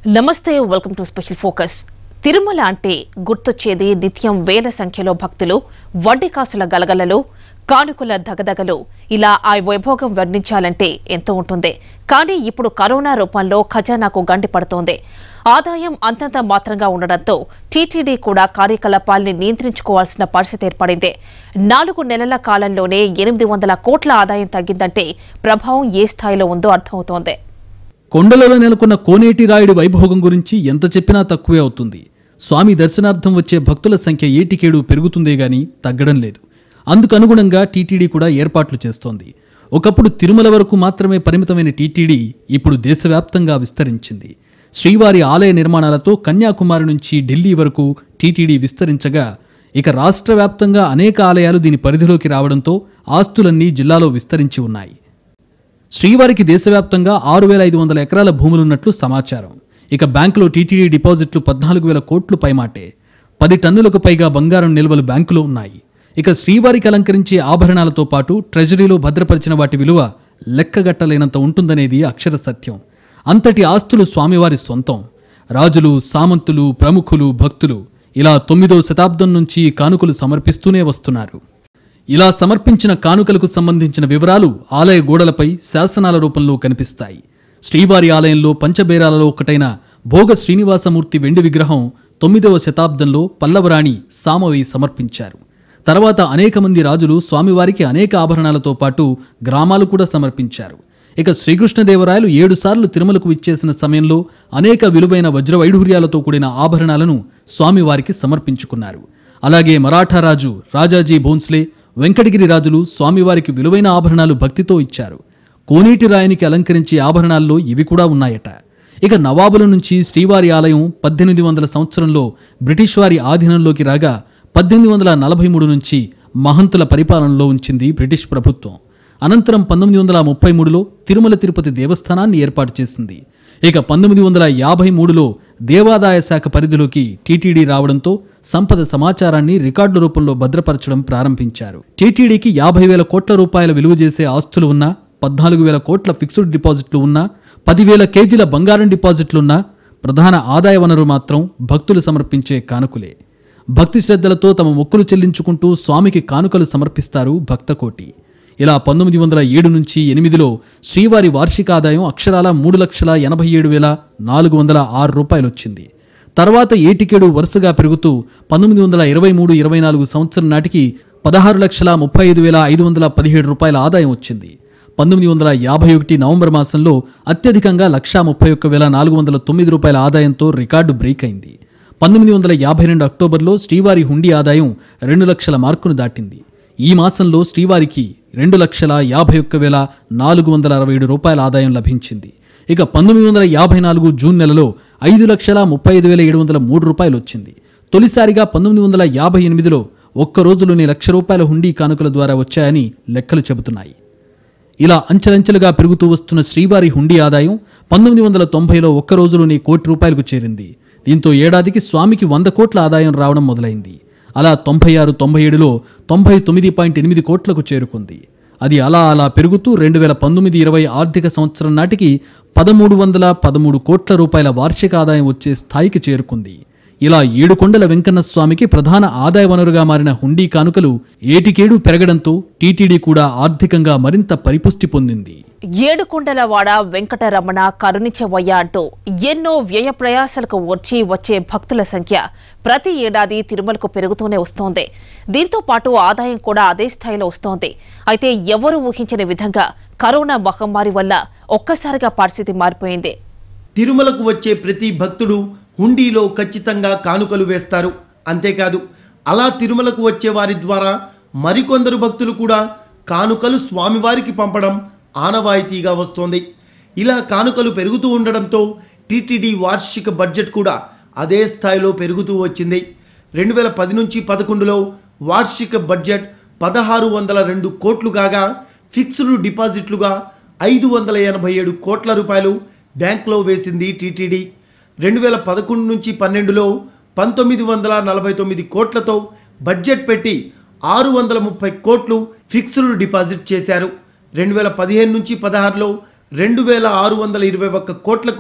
నమస్తే welcome to special focus Tirumala అంటే గుర్తొచ్చేది నిత్యం వేల సంఖ్యలో భక్తులు వడ్డీ కాసుల గలగలలు కానుకల దగదగలు ఇలా ఆ వైభోగం వర్ణించాలంటే ఎంతో ఉంటుంది కానీ ఇప్పుడు కరోనా రూపంలో ఖజానాకు గండి పడుతోంది ఆదాయం అంతంత మాత్రంగా ఉండడంతో టీటీడీ కూడా కార్యకలాపాల్ని నియంత్రించుకోవాల్సిన పరిస్థితి ఏర్పడింది నాలుగు నెలల కాలంలోనే ఎనిమిది వందల కోట్ల ఆదాయం తగ్గిందంటే ప్రభావం ఏ స్థాయిలో ఉందో అర్థమవుతోంది కొండలలో నెలకొన్న కోనేటి రాయుడి వైభోగం గురించి ఎంత చెప్పినా తక్కువే అవుతుంది స్వామి దర్శనార్థం వచ్చే భక్తుల సంఖ్య ఏటికేడు పెరుగుతుందే గాని తగ్గడం లేదు అందుకు అనుగుణంగా టీటీడీ కూడా ఏర్పాట్లు చేస్తోంది ఒకప్పుడు తిరుమల వరకు మాత్రమే పరిమితమైన టీటీడీ ఇప్పుడు దేశవ్యాప్తంగా విస్తరించింది శ్రీవారి ఆలయ నిర్మాణాలతో కన్యాకుమారి నుంచి ఢిల్లీ వరకు టీటీడీ విస్తరించగా ఇక రాష్ట్ర వ్యాప్తంగా అనేక ఆలయాలు దీని పరిధిలోకి రావడంతో ఆస్తులన్నీ జిల్లాలో విస్తరించి ఉన్నాయి శ్రీవారికి దేశవ్యాప్తంగా ఆరు వేల ఐదు వందల ఎకరాల భూములున్నట్లు సమాచారం ఇక బ్యాంకులో టీటీడీ డిపాజిట్లు పద్నాలుగు వేల కోట్లు పైమాటే పది టన్నులకు పైగా బంగారం నిల్వలు బ్యాంకులో ఉన్నాయి ఇక శ్రీవారికి అలంకరించే ఆభరణాలతో పాటు ట్రెజరీలో భద్రపరిచిన వాటి విలువ లెక్కగట్టలేనంత ఉంటుందనేది అక్షర సత్యం అంతటి ఆస్తులు స్వామివారి సొంతం రాజులు సామంతులు ప్రముఖులు భక్తులు ఇలా తొమ్మిదవ శతాబ్దం నుంచి కానుకలు సమర్పిస్తూనే వస్తున్నారు ఇలా సమర్పించిన కానుకలకు సంబంధించిన వివరాలు ఆలయ గోడలపై శాసనాల రూపంలో కనిపిస్తాయి శ్రీవారి ఆలయంలో పంచబేరాలలో ఒకటైన భోగ శ్రీనివాసమూర్తి వెండి విగ్రహం తొమ్మిదవ శతాబ్దంలో పల్లవరాణి సామవి సమర్పించారు తర్వాత అనేక మంది రాజులు స్వామివారికి అనేక ఆభరణాలతో పాటు గ్రామాలు కూడా సమర్పించారు ఇక శ్రీకృష్ణదేవరాయలు ఏడుసార్లు తిరుమలకు ఇచ్చేసిన సమయంలో అనేక విలువైన వజ్రవైఢూర్యాలతో కూడిన ఆభరణాలను స్వామివారికి సమర్పించుకున్నారు అలాగే మరాఠా రాజు రాజాజీ భోన్స్లే వెంకటగిరి రాజులు స్వామివారికి విలువైన ఆభరణాలు భక్తితో ఇచ్చారు కోనేటి రాయనికి అలంకరించే ఆభరణాల్లో ఇవి కూడా ఉన్నాయట ఇక నవాబుల నుంచి శ్రీవారి ఆలయం పద్దెనిమిది వందల సంవత్సరంలో బ్రిటిష్ వారి ఆధీనంలోకి రాగా పద్దెనిమిది వందల నలభై మూడు నుంచి మహంతుల పరిపాలనలో ఉంచింది బ్రిటిష్ ప్రభుత్వం అనంతరం పంతొమ్మిది వందల ముప్పై మూడులో తిరుమల తిరుపతి దేవస్థానాన్ని ఏర్పాటు చేసింది ఇక పంతొమ్మిది వందల యాభై మూడులో దేవాదాయ శాఖ పరిధిలోకి టీటీడీ రావడంతో సంపద సమాచారాన్ని రికార్డుల రూపంలో భద్రపరచడం ప్రారంభించారు టీటీడీకి యాభై వేల కోట్ల రూపాయల విలువ చేసే ఆస్తులు ఉన్నా పద్నాలుగు వేల కోట్ల ఫిక్స్డ్ డిపాజిట్లు ఉన్నా పదివేల కేజీల బంగారం డిపాజిట్లున్నా ప్రధాన ఆదాయ వనరు మాత్రం భక్తులు సమర్పించే కానుకలే భక్తి శ్రద్ధలతో తమ మొక్కులు చెల్లించుకుంటూ స్వామికి కానుకలు సమర్పిస్తారు భక్తకోటి ఇలా పంతొమ్మిది వందల ఏడు నుంచి ఎనిమిదిలో శ్రీవారి వార్షిక ఆదాయం అక్షరాల మూడు లక్షల ఎనభై ఏడు వేల నాలుగు వందల ఆరు రూపాయలు వచ్చింది తర్వాత ఏటికేడు వరుసగా పెరుగుతూ పంతొమ్మిది వందల ఇరవై మూడు ఇరవై నాలుగు సంవత్సరం నాటికి పదహారు లక్షల ముప్పై ఐదు వేల ఐదు వందల పదిహేడు రూపాయల ఆదాయం వచ్చింది పంతొమ్మిది వందల యాభై ఒకటి నవంబర్ మాసంలో అత్యధికంగా లక్షా ముప్పై ఒక్క వేల నాలుగు వందల తొమ్మిది రూపాయల ఆదాయంతో రికార్డు బ్రేక్ అయింది పంతొమ్మిది వందల యాభై రెండు అక్టోబర్లో శ్రీవారి హుండీ ఆదాయం రెండు లక్షల మార్కును దాటింది ఈ మాసంలో శ్రీవారికి రెండు లక్షల యాభై ఒక్క వేల నాలుగు వందల అరవై ఏడు రూపాయల ఆదాయం లభించింది ఇక పంతొమ్మిది వందల యాభై నాలుగు జూన్ నెలలో ఐదు లక్షల ముప్పై ఐదు వేల ఏడు వందల మూడు రూపాయలు వచ్చింది తొలిసారిగా పంతొమ్మిది వందల యాభై ఎనిమిదిలో ఒక్క రోజులోని లక్ష రూపాయల హుండీ కానుకల ద్వారా వచ్చాయని లెక్కలు చెబుతున్నాయి ఇలా అంచెలంచెలుగా పెరుగుతూ వస్తున్న శ్రీవారి హుండీ ఆదాయం పంతొమ్మిది వందల తొంభైలో ఒక్క రోజులోనే కోటి రూపాయలకు చేరింది దీంతో ఏడాదికి స్వామికి వంద కోట్ల ఆదాయం రావడం మొదలైంది అలా తొంభై ఆరు తొంభై ఏడులో తొంభై తొమ్మిది పాయింట్ ఎనిమిది కోట్లకు చేరుకుంది అది అలా అలా పెరుగుతూ రెండు వేల పంతొమ్మిది ఇరవై ఆర్థిక సంవత్సరం నాటికి పదమూడు వందల పదమూడు కోట్ల రూపాయల వార్షిక ఆదాయం వచ్చే స్థాయికి చేరుకుంది ఇలా ఏడుకొండల వెంకన్న స్వామికి ప్రధాన ఆదాయ వనరుగా మారిన హుండీ కానుకలు ఏటికేడు పెరగడంతో టీటీడీ కూడా ఆర్థికంగా మరింత పరిపుష్టి పొందింది ఏడుకొండలవాడ వెంకటరమణ కరుణించవయ్య అంటూ ఎన్నో వ్యయ ప్రయాసాలకు వచ్చి వచ్చే భక్తుల సంఖ్య ప్రతి ఏడాది తిరుమలకు పెరుగుతూనే వస్తోంది దీంతో పాటు ఆదాయం కూడా అదే స్థాయిలో వస్తోంది అయితే ఎవరు ఊహించని విధంగా కరోనా మహమ్మారి వల్ల ఒక్కసారిగా పరిస్థితి మారిపోయింది తిరుమలకు వచ్చే ప్రతి భక్తుడు హుండీలో ఖచ్చితంగా కానుకలు వేస్తారు అంతేకాదు అలా తిరుమలకు వచ్చే వారి ద్వారా మరికొందరు భక్తులు కూడా కానుకలు స్వామివారికి పంపడం ఆనవాయితీగా వస్తోంది ఇలా కానుకలు పెరుగుతూ ఉండడంతో టీటీడీ వార్షిక బడ్జెట్ కూడా అదే స్థాయిలో పెరుగుతూ వచ్చింది రెండు వేల పది నుంచి పదకొండులో వార్షిక బడ్జెట్ పదహారు వందల రెండు కోట్లు కాగా ఫిక్స్డ్ డిపాజిట్లుగా ఐదు వందల ఎనభై ఏడు కోట్ల రూపాయలు బ్యాంక్లో వేసింది టీటీడీ రెండు వేల పదకొండు నుంచి పన్నెండులో పంతొమ్మిది వందల నలభై తొమ్మిది కోట్లతో బడ్జెట్ పెట్టి ఆరు వందల ముప్పై కోట్లు ఫిక్స్డ్ డిపాజిట్ చేశారు రెండు వేల పదిహేను నుంచి పదహారులో రెండు వేల ఆరు వందల ఇరవై ఒక్క కోట్లకు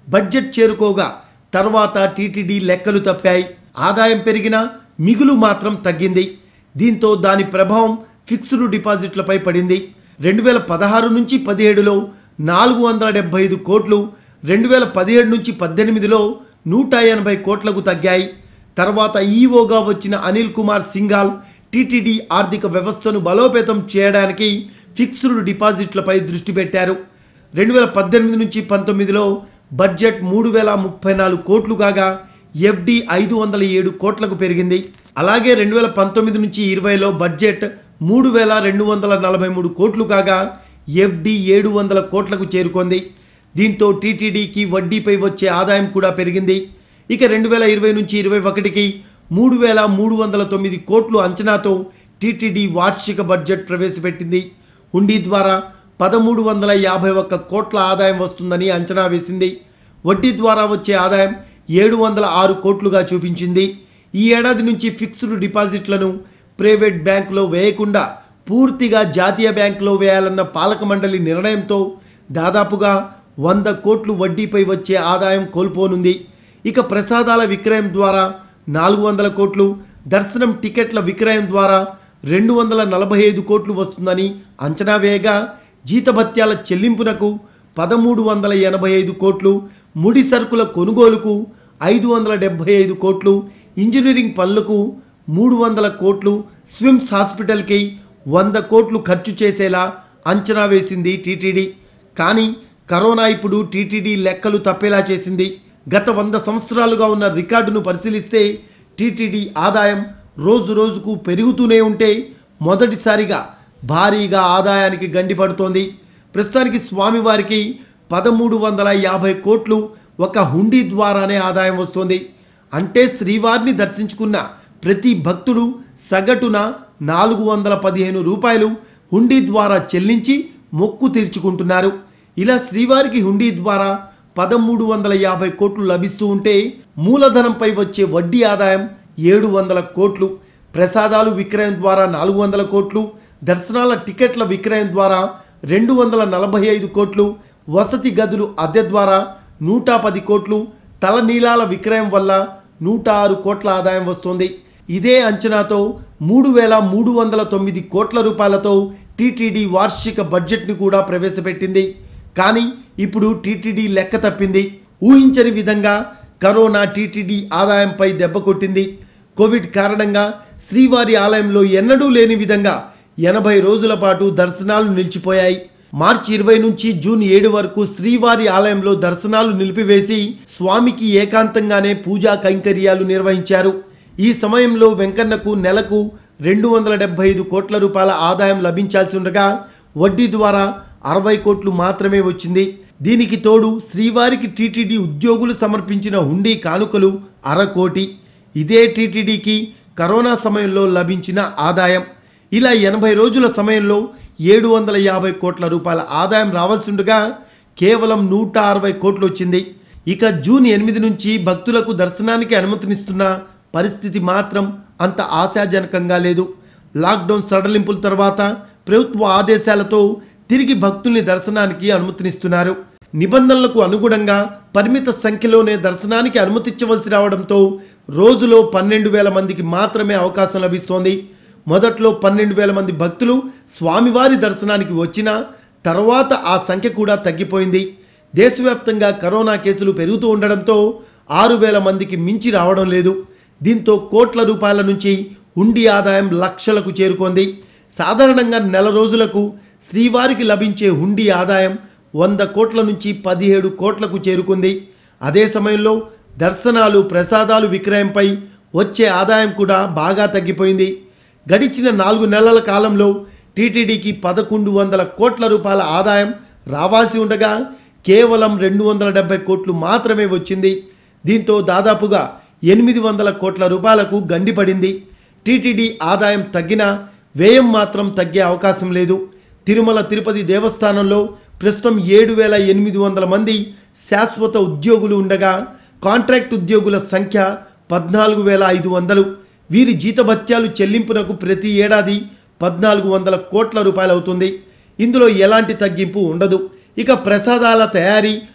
బడ్జెట్ చేరుకోగా తర్వాత టీటీడీ లెక్కలు తప్పాయి ఆదాయం పెరిగినా మిగులు మాత్రం తగ్గింది దీంతో దాని ప్రభావం ఫిక్స్డ్ డిపాజిట్లపై పడింది రెండు వేల పదహారు నుంచి పదిహేడులో నాలుగు వందల డెబ్బై ఐదు కోట్లు రెండు వేల పదిహేడు నుంచి పద్దెనిమిదిలో నూట ఎనభై కోట్లకు తగ్గాయి తర్వాత ఈఓగా వచ్చిన అనిల్ కుమార్ సింఘాల్ టీటీడీ ఆర్థిక వ్యవస్థను బలోపేతం చేయడానికి ఫిక్స్డ్ డిపాజిట్లపై దృష్టి పెట్టారు రెండు వేల పద్దెనిమిది నుంచి పంతొమ్మిదిలో బడ్జెట్ మూడు వేల ముప్పై నాలుగు కోట్లు కాగా ఎఫ్డి ఐదు వందల ఏడు కోట్లకు పెరిగింది అలాగే రెండు వేల పంతొమ్మిది నుంచి ఇరవైలో బడ్జెట్ మూడు వేల రెండు వందల నలభై మూడు కోట్లు కాగా ఎఫ్డి ఏడు వందల కోట్లకు చేరుకుంది దీంతో టీటీడీకి వడ్డీపై వచ్చే ఆదాయం కూడా పెరిగింది ఇక రెండు వేల ఇరవై నుంచి ఇరవై ఒకటికి మూడు వేల మూడు వందల తొమ్మిది కోట్లు అంచనాతో టీటీడీ వార్షిక బడ్జెట్ ప్రవేశపెట్టింది హుండీ ద్వారా పదమూడు వందల యాభై ఒక్క కోట్ల ఆదాయం వస్తుందని అంచనా వేసింది వడ్డీ ద్వారా వచ్చే ఆదాయం ఏడు వందల ఆరు కోట్లుగా చూపించింది ఈ ఏడాది నుంచి ఫిక్స్డ్ డిపాజిట్లను ప్రైవేట్ బ్యాంకులో వేయకుండా పూర్తిగా జాతీయ బ్యాంకులో వేయాలన్న పాలక మండలి నిర్ణయంతో దాదాపుగా వంద కోట్లు వడ్డీపై వచ్చే ఆదాయం కోల్పోనుంది ఇక ప్రసాదాల విక్రయం ద్వారా నాలుగు వందల కోట్లు దర్శనం టికెట్ల విక్రయం ద్వారా రెండు వందల నలభై ఐదు కోట్లు వస్తుందని అంచనా వేయగా జీతభత్యాల చెల్లింపునకు పదమూడు వందల ఎనభై ఐదు కోట్లు ముడి సరుకుల కొనుగోలుకు ఐదు వందల డెబ్బై ఐదు కోట్లు ఇంజనీరింగ్ పనులకు మూడు వందల కోట్లు స్విమ్స్ హాస్పిటల్కి వంద కోట్లు ఖర్చు చేసేలా అంచనా వేసింది టీటీడీ కానీ కరోనా ఇప్పుడు టీటీడీ లెక్కలు తప్పేలా చేసింది గత వంద సంవత్సరాలుగా ఉన్న రికార్డును పరిశీలిస్తే టీటీడీ ఆదాయం రోజు రోజుకు పెరుగుతూనే ఉంటే మొదటిసారిగా భారీగా ఆదాయానికి గండి పడుతోంది ప్రస్తుతానికి స్వామివారికి పదమూడు వందల యాభై కోట్లు ఒక హుండీ ద్వారానే ఆదాయం వస్తోంది అంటే శ్రీవారిని దర్శించుకున్న ప్రతి భక్తుడు సగటున నాలుగు వందల పదిహేను రూపాయలు హుండీ ద్వారా చెల్లించి మొక్కు తీర్చుకుంటున్నారు ఇలా శ్రీవారికి హుండీ ద్వారా పదమూడు వందల యాభై కోట్లు లభిస్తూ ఉంటే మూలధనంపై వచ్చే వడ్డీ ఆదాయం ఏడు వందల కోట్లు ప్రసాదాలు విక్రయం ద్వారా నాలుగు వందల కోట్లు దర్శనాల టికెట్ల విక్రయం ద్వారా రెండు వందల నలభై ఐదు కోట్లు వసతి గదులు అద్దె ద్వారా నూట పది కోట్లు తలనీలాల విక్రయం వల్ల నూట ఆరు కోట్ల ఆదాయం వస్తుంది ఇదే అంచనాతో మూడు వేల మూడు వందల తొమ్మిది కోట్ల రూపాయలతో టీటీడీ వార్షిక బడ్జెట్ను కూడా ప్రవేశపెట్టింది కానీ ఇప్పుడు టీటీడీ లెక్క తప్పింది ఊహించని విధంగా కరోనా టీటీడీ ఆదాయంపై దెబ్బ కొట్టింది కోవిడ్ కారణంగా శ్రీవారి ఆలయంలో ఎన్నడూ లేని విధంగా ఎనభై రోజుల పాటు దర్శనాలు నిలిచిపోయాయి మార్చి ఇరవై నుంచి జూన్ ఏడు వరకు శ్రీవారి ఆలయంలో దర్శనాలు నిలిపివేసి స్వామికి ఏకాంతంగానే పూజా కైంకర్యాలు నిర్వహించారు ఈ సమయంలో వెంకన్నకు నెలకు రెండు వందల డెబ్బై ఐదు కోట్ల రూపాయల ఆదాయం లభించాల్సి ఉండగా వడ్డీ ద్వారా అరవై కోట్లు మాత్రమే వచ్చింది దీనికి తోడు శ్రీవారికి టీటీడీ ఉద్యోగులు సమర్పించిన హుండీ కానుకలు అరకోటి ఇదే టీటీడీకి కరోనా సమయంలో లభించిన ఆదాయం ఇలా ఎనభై రోజుల సమయంలో ఏడు వందల యాభై కోట్ల రూపాయల ఆదాయం రావాల్సి ఉండగా కేవలం నూట అరవై కోట్లు వచ్చింది ఇక జూన్ ఎనిమిది నుంచి భక్తులకు దర్శనానికి అనుమతినిస్తున్న పరిస్థితి మాత్రం అంత ఆశాజనకంగా లేదు లాక్డౌన్ సడలింపుల తర్వాత ప్రభుత్వ ఆదేశాలతో తిరిగి భక్తుల్ని దర్శనానికి అనుమతినిస్తున్నారు నిబంధనలకు అనుగుణంగా పరిమిత సంఖ్యలోనే దర్శనానికి అనుమతించవలసి రావడంతో రోజులో పన్నెండు వేల మందికి మాత్రమే అవకాశం లభిస్తోంది మొదట్లో పన్నెండు వేల మంది భక్తులు స్వామివారి దర్శనానికి వచ్చినా తర్వాత ఆ సంఖ్య కూడా తగ్గిపోయింది దేశవ్యాప్తంగా కరోనా కేసులు పెరుగుతూ ఉండడంతో ఆరు వేల మందికి మించి రావడం లేదు దీంతో కోట్ల రూపాయల నుంచి హుండీ ఆదాయం లక్షలకు చేరుకుంది సాధారణంగా నెల రోజులకు శ్రీవారికి లభించే హుండీ ఆదాయం వంద కోట్ల నుంచి పదిహేడు కోట్లకు చేరుకుంది అదే సమయంలో దర్శనాలు ప్రసాదాలు విక్రయంపై వచ్చే ఆదాయం కూడా బాగా తగ్గిపోయింది గడిచిన నాలుగు నెలల కాలంలో టీటీడీకి పదకొండు వందల కోట్ల రూపాయల ఆదాయం రావాల్సి ఉండగా కేవలం రెండు వందల డెబ్బై కోట్లు మాత్రమే వచ్చింది దీంతో దాదాపుగా ఎనిమిది వందల కోట్ల రూపాయలకు గండిపడింది టీటీడీ ఆదాయం తగ్గినా వ్యయం మాత్రం తగ్గే అవకాశం లేదు తిరుమల తిరుపతి దేవస్థానంలో ప్రస్తుతం ఏడు వేల ఎనిమిది వందల మంది శాశ్వత ఉద్యోగులు ఉండగా కాంట్రాక్ట్ ఉద్యోగుల సంఖ్య పద్నాలుగు వేల ఐదు వందలు వీరి జీతభత్యాలు చెల్లింపునకు ప్రతి ఏడాది పద్నాలుగు వందల కోట్ల రూపాయలు అవుతుంది ఇందులో ఎలాంటి తగ్గింపు ఉండదు ఇక ప్రసాదాల తయారీ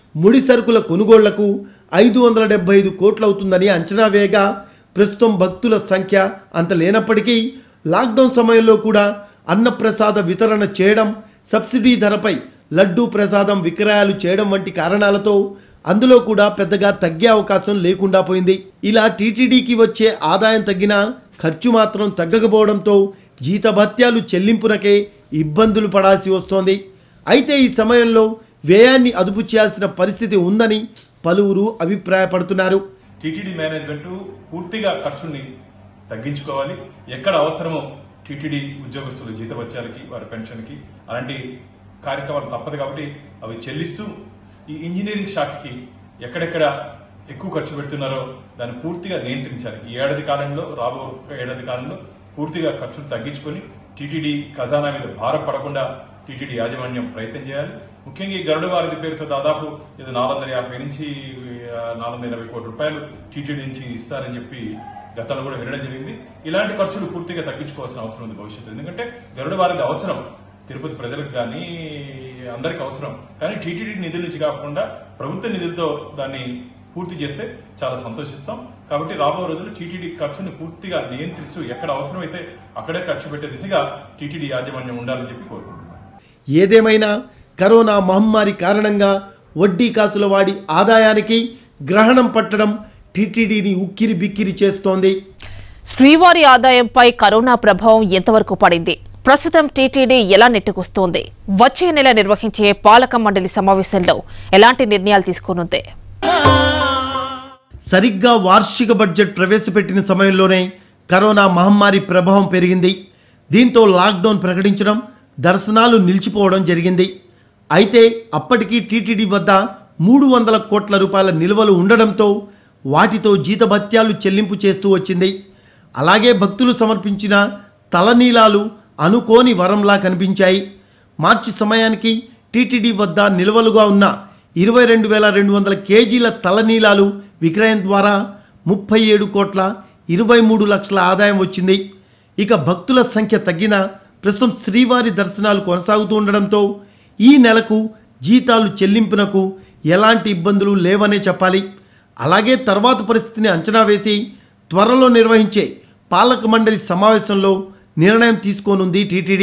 ముడి సరుకుల కొనుగోళ్లకు ఐదు వందల డెబ్బై ఐదు కోట్లు అవుతుందని అంచనా వేయగా ప్రస్తుతం భక్తుల సంఖ్య అంత లేనప్పటికీ లాక్డౌన్ సమయంలో కూడా అన్నప్రసాద వితరణ చేయడం సబ్సిడీ ధరపై లడ్డూ ప్రసాదం విక్రయాలు చేయడం వంటి కారణాలతో అందులో కూడా పెద్దగా తగ్గే అవకాశం లేకుండా పోయింది ఇలా టీటీడీకి వచ్చే ఆదాయం తగ్గినా ఖర్చు మాత్రం తగ్గకపోవడంతో జీతభత్యాలు చెల్లింపునకే ఇబ్బందులు పడాల్సి వస్తోంది అయితే ఈ సమయంలో వ్యయాన్ని అదుపు చేయాల్సిన పరిస్థితి ఉందని పలువురు అభిప్రాయపడుతున్నారు టీటీడీ మేనేజ్మెంట్ పూర్తిగా ఖర్చుల్ని తగ్గించుకోవాలి ఎక్కడ అవసరమో టీటీడీ ఉద్యోగస్తుల జీతభత్యాలకి వారి పెన్షన్కి అలాంటి కార్యక్రమాలు తప్పదు కాబట్టి అవి చెల్లిస్తూ ఈ ఇంజనీరింగ్ శాఖకి ఎక్కడెక్కడ ఎక్కువ ఖర్చు పెడుతున్నారో దాన్ని పూర్తిగా నియంత్రించాలి ఈ ఏడాది కాలంలో రాబో ఏడాది కాలంలో పూర్తిగా ఖర్చులు తగ్గించుకొని టీటీడీ ఖజానా మీద భారపడకుండా టీటీడీ యాజమాన్యం ప్రయత్నం చేయాలి ముఖ్యంగా ఈ గరుడ వారధి పేరుతో దాదాపు ఇది నాలుగు వందల యాభై నుంచి ఆ, నాలుగు వందల ఇరవై కోట్ల రూపాయలు టీటీడీ నుంచి ఇస్తారని చెప్పి గతంలో కూడా వినడం జరిగింది ఇలాంటి ఖర్చులు పూర్తిగా తగ్గించుకోవాల్సిన అవసరం ఉంది భవిష్యత్తు ఎందుకంటే గరుడ వారధి అవసరం తిరుపతి ప్రజలకు కానీ అందరికి అవసరం కానీ టీటీడీ నిధుల నుంచి కాకుండా ప్రభుత్వ నిధులతో దాన్ని పూర్తి చేస్తే చాలా సంతోషిస్తాం కాబట్టి రాబోయే రోజుల్లో టీటీడీ ఖర్చుని పూర్తిగా నియంత్రిస్తూ ఎక్కడ అవసరమైతే అక్కడే ఖర్చు పెట్టే దిశగా టీటీడీ యాజమాన్యం ఉండాలని చెప్పి కోరుకుంటున్నాను ఏదేమైనా కరోనా మహమ్మారి కారణంగా వడ్డీ కాసుల వాడి ఆదాయానికి గ్రహణం పట్టడం టీటీడీని ఉక్కిరి బిక్కిరి చేస్తోంది శ్రీవారి ఆదాయంపై కరోనా ప్రభావం ఎంతవరకు పడింది ప్రస్తుతం టీటీడీ ఎలా నెట్టుకొస్తోంది వచ్చే నెల నిర్వహించే పాలక మండలి సమావేశంలో ఎలాంటి నిర్ణయాలు తీసుకోనుంది సరిగ్గా వార్షిక బడ్జెట్ ప్రవేశపెట్టిన సమయంలోనే కరోనా మహమ్మారి ప్రభావం పెరిగింది దీంతో లాక్డౌన్ ప్రకటించడం దర్శనాలు నిలిచిపోవడం జరిగింది అయితే అప్పటికీ టీటీడీ వద్ద మూడు వందల కోట్ల రూపాయల నిల్వలు ఉండడంతో వాటితో జీతభత్యాలు చెల్లింపు చేస్తూ వచ్చింది అలాగే భక్తులు సమర్పించిన తలనీలాలు అనుకోని వరంలా కనిపించాయి మార్చి సమయానికి టీటీడీ వద్ద నిల్వలుగా ఉన్న ఇరవై రెండు వేల రెండు వందల కేజీల తలనీలాలు విక్రయం ద్వారా ముప్పై ఏడు కోట్ల ఇరవై మూడు లక్షల ఆదాయం వచ్చింది ఇక భక్తుల సంఖ్య తగ్గిన ప్రస్తుతం శ్రీవారి దర్శనాలు కొనసాగుతూ ఉండడంతో ఈ నెలకు జీతాలు చెల్లింపునకు ఎలాంటి ఇబ్బందులు లేవనే చెప్పాలి అలాగే తర్వాత పరిస్థితిని అంచనా వేసి త్వరలో నిర్వహించే పాలక మండలి సమావేశంలో నిర్ణయం తీసుకోనుంది టీటీడీ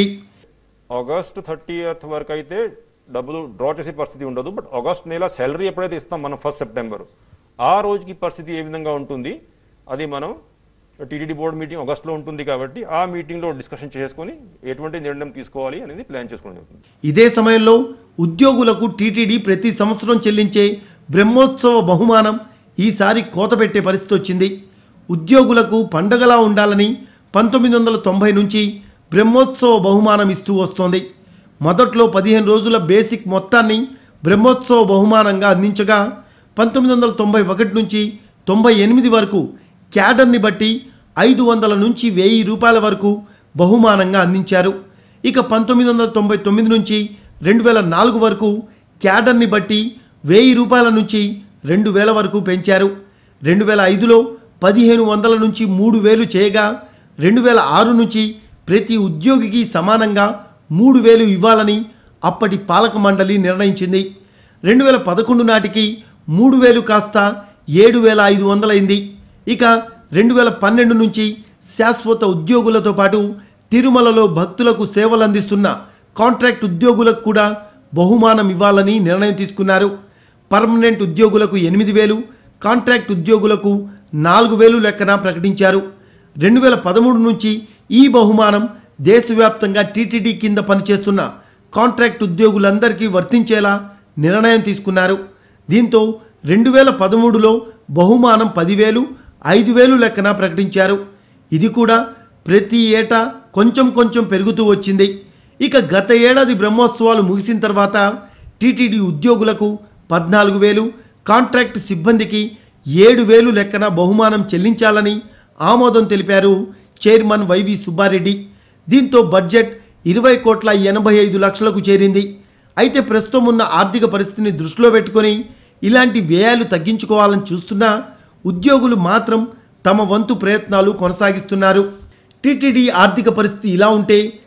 ఆగస్ట్ థర్టీయత్ వరకు అయితే డబ్బులు డ్రా చేసే పరిస్థితి ఉండదు బట్ ఆగస్ట్ నెల శాలరీ ఎప్పుడైతే ఇస్తాం మనం ఫస్ట్ సెప్టెంబర్ ఆ రోజుకి పరిస్థితి ఏ విధంగా ఉంటుంది అది మనం టీటీడీ బోర్డు మీటింగ్ ఆగస్ట్లో ఉంటుంది కాబట్టి ఆ మీటింగ్లో డిస్కషన్ చేసుకొని ఎటువంటి నిర్ణయం తీసుకోవాలి అనేది ప్లాన్ చేసుకోవడం జరుగుతుంది ఇదే సమయంలో ఉద్యోగులకు టీటీడీ ప్రతి సంవత్సరం చెల్లించే బ్రహ్మోత్సవ బహుమానం ఈసారి కోత పెట్టే పరిస్థితి వచ్చింది ఉద్యోగులకు పండగలా ఉండాలని పంతొమ్మిది వందల తొంభై నుంచి బ్రహ్మోత్సవ బహుమానం ఇస్తూ వస్తోంది మొదట్లో పదిహేను రోజుల బేసిక్ మొత్తాన్ని బ్రహ్మోత్సవ బహుమానంగా అందించగా పంతొమ్మిది వందల తొంభై ఒకటి నుంచి తొంభై ఎనిమిది వరకు క్యాడర్ని బట్టి ఐదు వందల నుంచి వెయ్యి రూపాయల వరకు బహుమానంగా అందించారు ఇక పంతొమ్మిది వందల తొంభై తొమ్మిది నుంచి రెండు వేల నాలుగు వరకు క్యాడర్ని బట్టి వెయ్యి రూపాయల నుంచి రెండు వేల వరకు పెంచారు రెండు వేల ఐదులో పదిహేను వందల నుంచి మూడు వేలు చేయగా రెండు వేల ఆరు నుంచి ప్రతి ఉద్యోగికి సమానంగా మూడు వేలు ఇవ్వాలని అప్పటి పాలక మండలి నిర్ణయించింది రెండు వేల పదకొండు నాటికి మూడు వేలు కాస్త ఏడు వేల ఐదు వందలైంది ఇక రెండు వేల పన్నెండు నుంచి శాశ్వత ఉద్యోగులతో పాటు తిరుమలలో భక్తులకు సేవలు అందిస్తున్న కాంట్రాక్ట్ ఉద్యోగులకు కూడా బహుమానం ఇవ్వాలని నిర్ణయం తీసుకున్నారు పర్మనెంట్ ఉద్యోగులకు ఎనిమిది వేలు కాంట్రాక్ట్ ఉద్యోగులకు నాలుగు వేలు లెక్కన ప్రకటించారు రెండు వేల పదమూడు నుంచి ఈ బహుమానం దేశవ్యాప్తంగా టీటీడీ కింద పనిచేస్తున్న కాంట్రాక్ట్ ఉద్యోగులందరికీ వర్తించేలా నిర్ణయం తీసుకున్నారు దీంతో రెండు వేల పదమూడులో బహుమానం పదివేలు ఐదు వేలు లెక్కన ప్రకటించారు ఇది కూడా ప్రతి ఏటా కొంచెం కొంచెం పెరుగుతూ వచ్చింది ఇక గత ఏడాది బ్రహ్మోత్సవాలు ముగిసిన తర్వాత టీటీడీ ఉద్యోగులకు పద్నాలుగు వేలు కాంట్రాక్ట్ సిబ్బందికి ఏడు వేలు లెక్కన బహుమానం చెల్లించాలని ఆమోదం తెలిపారు చైర్మన్ వైవి సుబ్బారెడ్డి దీంతో బడ్జెట్ ఇరవై కోట్ల ఎనభై ఐదు లక్షలకు చేరింది అయితే ప్రస్తుతం ఉన్న ఆర్థిక పరిస్థితిని దృష్టిలో పెట్టుకొని ఇలాంటి వ్యయాలు తగ్గించుకోవాలని చూస్తున్నా ఉద్యోగులు మాత్రం తమ వంతు ప్రయత్నాలు కొనసాగిస్తున్నారు టీటీడీ ఆర్థిక పరిస్థితి ఇలా ఉంటే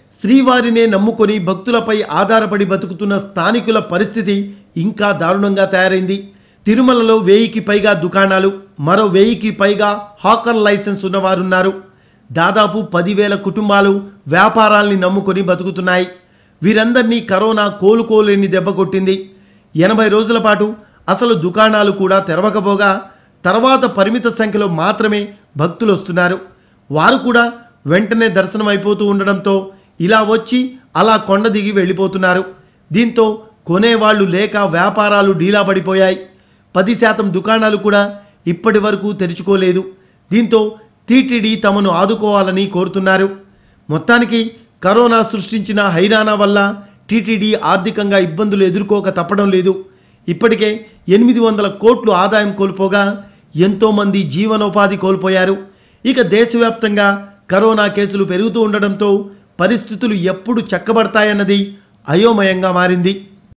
శ్రీవారినే నమ్ముకొని భక్తులపై ఆధారపడి బతుకుతున్న స్థానికుల పరిస్థితి ఇంకా దారుణంగా తయారైంది తిరుమలలో వెయ్యికి పైగా దుకాణాలు మరో వెయ్యికి పైగా హాకర్ లైసెన్స్ ఉన్నవారున్నారు దాదాపు పదివేల కుటుంబాలు వ్యాపారాల్ని నమ్ముకొని బతుకుతున్నాయి వీరందరినీ కరోనా కోలుకోలేని దెబ్బ కొట్టింది ఎనభై రోజుల పాటు అసలు దుకాణాలు కూడా తెరవకపోగా తర్వాత పరిమిత సంఖ్యలో మాత్రమే భక్తులు వస్తున్నారు వారు కూడా వెంటనే దర్శనం అయిపోతూ ఉండడంతో ఇలా వచ్చి అలా కొండ దిగి వెళ్ళిపోతున్నారు దీంతో కొనేవాళ్లు లేక వ్యాపారాలు డీలా పడిపోయాయి పది శాతం దుకాణాలు కూడా ఇప్పటి వరకు తెరుచుకోలేదు దీంతో టీటీడీ తమను ఆదుకోవాలని కోరుతున్నారు మొత్తానికి కరోనా సృష్టించిన హైరానా వల్ల టీటీడీ ఆర్థికంగా ఇబ్బందులు ఎదుర్కోక తప్పడం లేదు ఇప్పటికే ఎనిమిది వందల కోట్లు ఆదాయం కోల్పోగా ఎంతోమంది జీవనోపాధి కోల్పోయారు ఇక దేశవ్యాప్తంగా కరోనా కేసులు పెరుగుతూ ఉండడంతో పరిస్థితులు ఎప్పుడు చక్కబడతాయన్నది అయోమయంగా మారింది